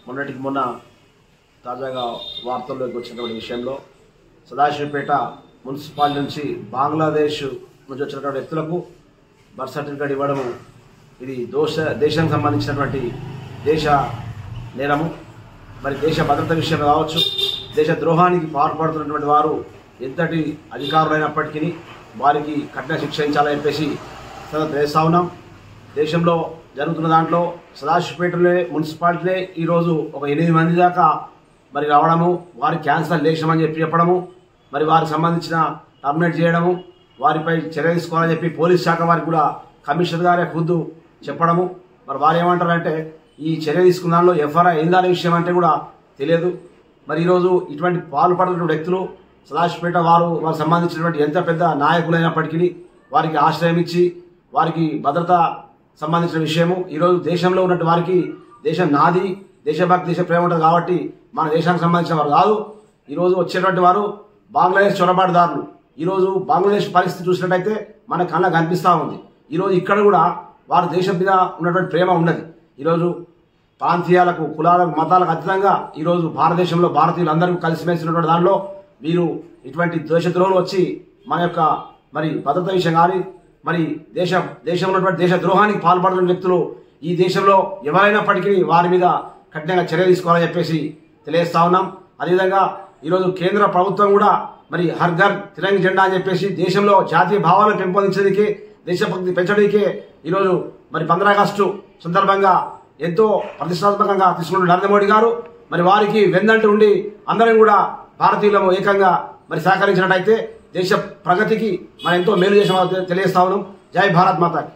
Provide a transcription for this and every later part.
మొన్నటికి మొన్న తాజాగా వార్తల్లోకి వచ్చినటువంటి విషయంలో సదాశివపేట మున్సిపాలిటీ నుంచి బంగ్లాదేశ్ నుంచి వచ్చినటువంటి వ్యక్తులకు బర్త్ సర్టిఫికేట్ ఇవ్వడము ఇది దోష దేశానికి సంబంధించినటువంటి దేశ నేరము మరి దేశ భద్రత విషయంలో కావచ్చు దేశ ద్రోహానికి పాల్పడుతున్నటువంటి వారు ఎంతటి అధికారులైనప్పటికీ వారికి కఠిన శిక్షించాలని చెప్పేసి సదా చేస్తా ఉన్నాం దేశంలో జరుగుతున్న దాంట్లో సదాశివపేటలో మున్సిపాలిటీలే ఈరోజు ఒక ఎనిమిది మంది దాకా మరి రావడము వారి క్యాన్సర్ లేచమని చెప్పి చెప్పడము మరి వారికి సంబంధించిన టర్మినేట్ చేయడము వారిపై చర్య తీసుకోవాలని చెప్పి పోలీస్ శాఖ వారికి కూడా కమిషనర్ గారే ఖుద్దు చెప్పడము మరి వారు ఏమంటారంటే ఈ చర్య తీసుకున్న దానిలో ఎఫ్ఐఆర్ అయిందనే విషయం అంటే కూడా తెలియదు మరి ఈరోజు ఇటువంటి పాల్పడుతున్న వ్యక్తులు సదాశివపేట వారు వారికి సంబంధించినటువంటి ఎంత పెద్ద నాయకులైనప్పటికీ వారికి ఆశ్రయం ఇచ్చి వారికి భద్రత సంబంధించిన విషయము ఈరోజు దేశంలో ఉన్నటువంటి వారికి దేశం నాది దేశభక్తి దేశ ప్రేమ ఉంటుంది కాబట్టి మన దేశానికి సంబంధించిన వారు కాదు ఈరోజు వచ్చేటువంటి వారు బంగ్లాదేశ్ చొరబాటుదారులు ఈరోజు బంగ్లాదేశ్ పరిస్థితి చూసినట్టయితే మన కళ్ళ కనిపిస్తూ ఉంది ఈరోజు ఇక్కడ కూడా వారి దేశం మీద ఉన్నటువంటి ప్రేమ ఉన్నది ఈరోజు ప్రాంతీయాలకు కులాలకు మతాలకు అతీతంగా ఈరోజు భారతదేశంలో భారతీయులు అందరూ కలిసిమెలిసి ఉన్నటువంటి దానిలో వీరు ఇటువంటి దేశద్రోహులు వచ్చి మన యొక్క మరి భద్రత విషయం కానీ మరి దేశ దేశంలో ఉన్నటువంటి దేశ ద్రోహానికి పాల్పడుతున్న వ్యక్తులు ఈ దేశంలో ఎవరైనప్పటికీ వారి మీద కఠినంగా చర్య తీసుకోవాలని చెప్పేసి తెలియజేస్తా ఉన్నాం అదేవిధంగా ఈరోజు కేంద్ర ప్రభుత్వం కూడా మరి హర్ ఘర్ తిరంగ జెండా అని చెప్పేసి దేశంలో జాతీయ భావాలను పెంపొందించడానికి దేశభక్తి పెంచడానికి ఈరోజు మరి పంద్రా ఆగస్టు సందర్భంగా ఎంతో ప్రతిష్టాత్మకంగా తీసుకున్న నరేంద్ర మోడీ గారు మరి వారికి వెన్నంటి ఉండి అందరం కూడా భారతీయులము ఏకంగా మరి సహకరించినట్టయితే దేశ ప్రగతికి మనం ఎంతో మేలు చేసిన తెలియజేస్తా ఉన్నాం జై భారత్ మాతాకి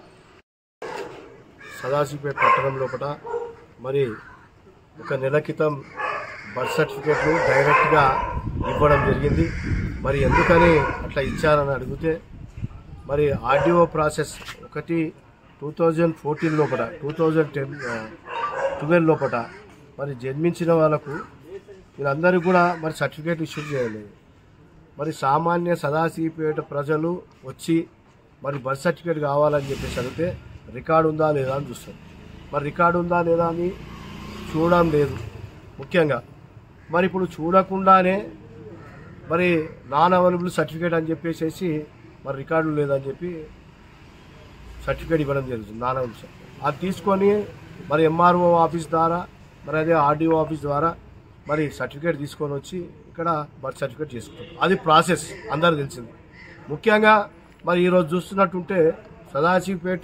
సదాశివపేట పట్టణం లోపల మరి ఒక నెల క్రితం బర్త్ సర్టిఫికేట్లు డైరెక్ట్గా ఇవ్వడం జరిగింది మరి ఎందుకని అట్లా ఇచ్చారని అడిగితే మరి ఆర్డీఓ ప్రాసెస్ ఒకటి టూ థౌజండ్ ఫోర్టీన్ లోపల టూ థౌజండ్ టెన్ ట్వెల్వ్ లోపల మరి జన్మించిన వాళ్ళకు వీళ్ళందరికీ కూడా మరి సర్టిఫికేట్ ఇష్యూ చేయలేదు మరి సామాన్య సదాశివపేట ప్రజలు వచ్చి మరి బర్త్ సర్టిఫికేట్ కావాలని చెప్పేసి అడిగితే రికార్డు ఉందా లేదా అని చూస్తారు మరి రికార్డు ఉందా లేదా అని చూడడం లేదు ముఖ్యంగా మరి ఇప్పుడు చూడకుండానే మరి నాన్ అవైలబుల్ సర్టిఫికేట్ అని చెప్పేసి మరి రికార్డు లేదని చెప్పి సర్టిఫికేట్ ఇవ్వడం జరుగుతుంది నాన్ అవైలబుల్ సర్టిఫికేట్ అది తీసుకొని మరి ఎంఆర్ఓ ఆఫీస్ ద్వారా మరి అదే ఆర్డీఓ ఆఫీస్ ద్వారా మరి సర్టిఫికేట్ తీసుకొని వచ్చి ఇక్కడ బర్త్ సర్టిఫికేట్ చేసుకుంటాం అది ప్రాసెస్ అందరు తెలిసింది ముఖ్యంగా మరి ఈరోజు చూస్తున్నట్టుంటే సదాశివపేట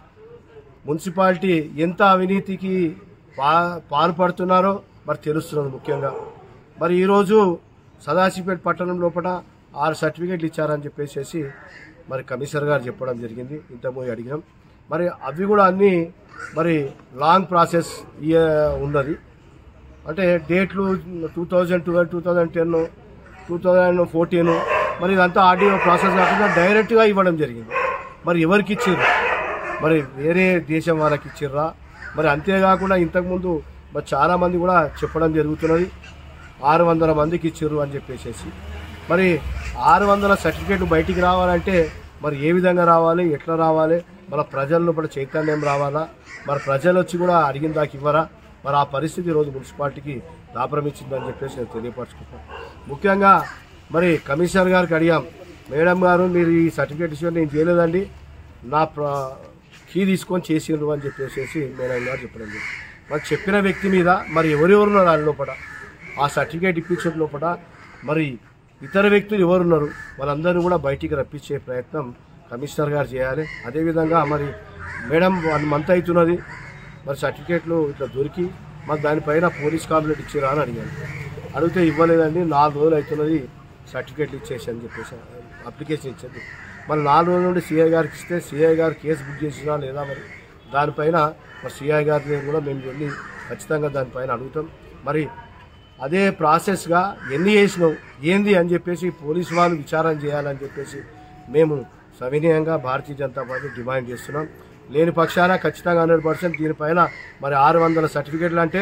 మున్సిపాలిటీ ఎంత అవినీతికి పా పాల్పడుతున్నారో మరి తెలుస్తున్నది ముఖ్యంగా మరి ఈరోజు సదాశివపేట పట్టణం లోపల ఆరు సర్టిఫికేట్లు ఇచ్చారని చెప్పేసి మరి కమిషనర్ గారు చెప్పడం జరిగింది ఇంతకుముందు అడిగినాం మరి అవి కూడా అన్నీ మరి లాంగ్ ప్రాసెస్ ఇయ ఉన్నది అంటే డేట్లు two thousand twelve two thousand ten two thousand fourteen మరి ఇదంతా ఆర్డీఓ ప్రాసెస్ కాకుండా డైరెక్ట్గా ఇవ్వడం జరిగింది మరి ఎవరికి ఇచ్చారు మరి వేరే దేశం వాళ్ళకి ఇచ్చిర్రా మరి అంతేకాకుండా ఇంతకుముందు మరి చాలామంది కూడా చెప్పడం జరుగుతున్నది ఆరు వందల మందికి ఇచ్చిర్రు అని చెప్పేసి మరి ఆరు వందల సర్టిఫికేట్ బయటికి రావాలంటే మరి ఏ విధంగా రావాలి ఎట్లా రావాలి మన ప్రజల లోపల చైతన్యం రావాలా మరి ప్రజలు వచ్చి కూడా అడిగిన దాకా ఇవ్వరా మరి ఆ పరిస్థితి ఈరోజు మున్సిపాలిటీకి దాపరమిచ్చిందని చెప్పేసి నేను తెలియపరచుకుంటాను ముఖ్యంగా మరి కమిషనర్ గారికి అడిగాం మేడం గారు మీరు ఈ సర్టిఫికేట్ ఇష్యూ నేను చేయలేదండి నా ప్ర- కీ తీసుకొని చేసిండ్రు అని చెప్పేసి మేడం గారు చెప్పడం జరిగింది మరి చెప్పిన వ్యక్తి మీద మరి ఎవరెవరున్నారు దాని లోపల ఆ సర్టిఫికేట్ ఇప్పించే లోపల మరి ఇతర వ్యక్తులు ఎవరున్నారు వాళ్ళందరూ కూడా బయటికి రప్పించే ప్రయత్నం కమిషనర్ గారు చేయాలి అదేవిధంగా మరి మేడం వన్ మంత్ అవుతున్నది మరి సర్టిఫికేట్లు ఇట్లా దొరికి మరి దానిపైన పోలీస్ కంప్లైంట్ ఇచ్చారా అని అడిగాను అడిగితే ఇవ్వలేదండి నాలుగు రోజులు అవుతున్నది సర్టిఫికేట్లు ఇచ్చేసి అని చెప్పేసి అప్లికేషన్ ఇచ్చింది మరి నాలుగు రోజుల నుండి సిఐ గారికి ఇస్తే సిఐ గారు కేసు బుక్ చేసినా లేదా మరి దానిపైన మరి సిఐ గారిని కూడా మేము వెళ్ళి ఖచ్చితంగా దానిపైన అడుగుతాం మరి అదే ప్రాసెస్గా ఎన్ని చేసినావు ఏంది అని చెప్పేసి పోలీసు వాళ్ళు విచారణ చేయాలని చెప్పేసి మేము సవినయంగా భారతీయ జనతా పార్టీ డిమాండ్ చేస్తున్నాం లేని పక్షాన ఖచ్చితంగా హండ్రెడ్ పర్సెంట్ దీనిపైన మరి ఆరు వందల సర్టిఫికేట్లు అంటే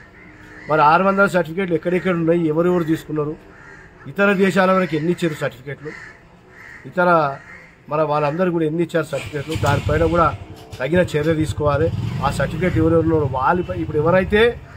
మరి ఆరు వందల సర్టిఫికేట్లు ఎక్కడెక్కడ ఉన్నాయి ఎవరెవరు తీసుకున్నారు ఇతర దేశాల వరకు ఎన్ని ఇచ్చారు సర్టిఫికేట్లు ఇతర మన వాళ్ళందరూ కూడా ఎన్ని ఇచ్చారు సర్టిఫికేట్లు దానిపైన కూడా తగిన చర్య తీసుకోవాలి ఆ సర్టిఫికేట్ ఎవరెవరు ఉన్నారో వాళ్ళపై ఇప్పుడు ఎవరైతే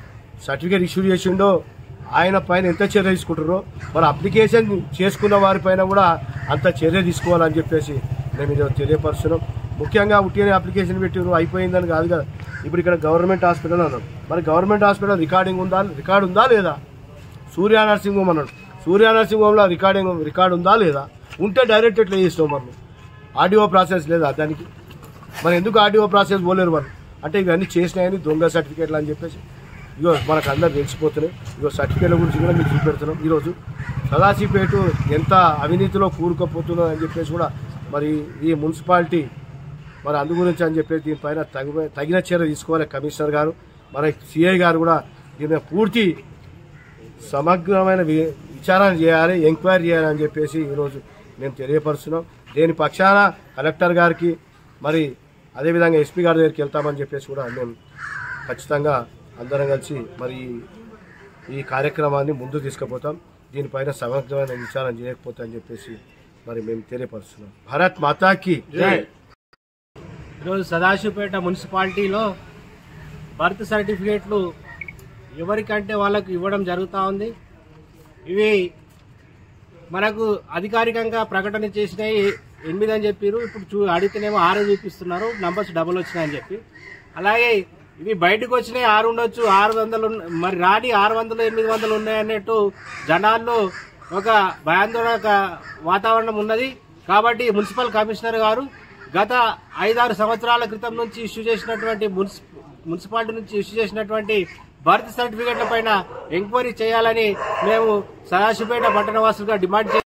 సర్టిఫికేట్ ఇష్యూ చేసిండో ఆయన పైన ఎంత చర్య తీసుకుంటారో మరి అప్లికేషన్ చేసుకున్న వారిపైన కూడా అంత చర్య తీసుకోవాలని చెప్పేసి మేము ఇది తెలియపరుస్తున్నాం ముఖ్యంగా ఉట్టిగానే అప్లికేషన్ పెట్టి నువ్వు అయిపోయిందని కాదు కదా ఇప్పుడు ఇక్కడ గవర్నమెంట్ హాస్పిటల్ అన్నాడు మరి గవర్నమెంట్ హాస్పిటల్ రికార్డింగ్ ఉందా రికార్డు ఉందా లేదా సూర్య నర్సింగ్ హోమ్ అన్నాడు సూర్య నర్సింగ్ హోమ్లో రికార్డింగ్ రికార్డు ఉందా లేదా ఉంటే డైరెక్ట్ ఎట్లా చేస్తావు మరి నువ్వు? ఆడియో ప్రాసెస్ లేదా దానికి మరి ఎందుకు ఆడియో ప్రాసెస్ పోలేరు వాళ్ళు అంటే ఇవన్నీ చేసినాయని దొంగ సర్టిఫికేట్లు అని చెప్పేసి ఇగో మనకు అందరు తెలిసిపోతున్నాయి ఇగో సర్టిఫికేట్ల గురించి కూడా మీకు చూపెడుతున్నాం ఈరోజు సదాశివపేట ఎంత అవినీతిలో కూరుకుపోతుందో అని చెప్పేసి కూడా మరి ఈ మున్సిపాలిటీ మరి అందు గురించి అని చెప్పేసి దీనిపైన తగు తగిన చర్య తీసుకోవాలి కమిషనర్ గారు మరి సిఐ గారు కూడా దీని మీద పూర్తి సమగ్రమైన వి- విచారణ చేయాలి ఎంక్వైరీ చేయాలని చెప్పేసి ఈరోజు మేము తెలియపరుస్తున్నాం దేని పక్షాన కలెక్టర్ గారికి మరి అదేవిధంగా ఎస్పీ గారి దగ్గరికి వెళ్తామని చెప్పేసి కూడా మేము ఖచ్చితంగా అందరం కలిసి మరి ఈ- ఈ కార్యక్రమాన్ని ముందు తీసుకుపోతాం దీనిపైన సమగ్రమైన విచారణ చేయకపోతే అని చెప్పేసి మరి మేము తెలియపరుస్తున్నాం భారత్ మాతాకి జై ఈరోజు సదాశివపేట మున్సిపాలిటీలో బర్త్ సర్టిఫికేట్లు ఎవరికంటే వాళ్ళకు ఇవ్వడం జరుగుతూ ఉంది ఇవి మనకు అధికారికంగా ప్రకటన చేసినాయి ఎనిమిది అని చెప్పారు ఇప్పుడు చూ అడిగితేనేమో ఆరు చూపిస్తున్నారు నంబర్స్ డబుల్ వచ్చినాయని చెప్పి అలాగే ఇవి బయటకు వచ్చినాయి ఆరు ఉండొచ్చు ఆరు వందలు ఉన్న- మరి రాని ఆరు వందలు ఎనిమిది వందలు ఉన్నాయన్నట్టు జనాల్లో ఒక భయాందోళన వాతావరణం ఉన్నది కాబట్టి మున్సిపల్ కమిషనర్ గారు గత ఐదారు సంవత్సరాల క్రితం నుంచి ఇష్యూ చేసినటువంటి మున్సి మున్సిపాలిటీ నుంచి ఇష్యూ చేసినటువంటి బర్త్ సర్టిఫికేట్ల పైన ఎంక్వైరీ చేయాలని మేము సదాశివపేట పట్టణవాసులుగా డిమాండ్ చే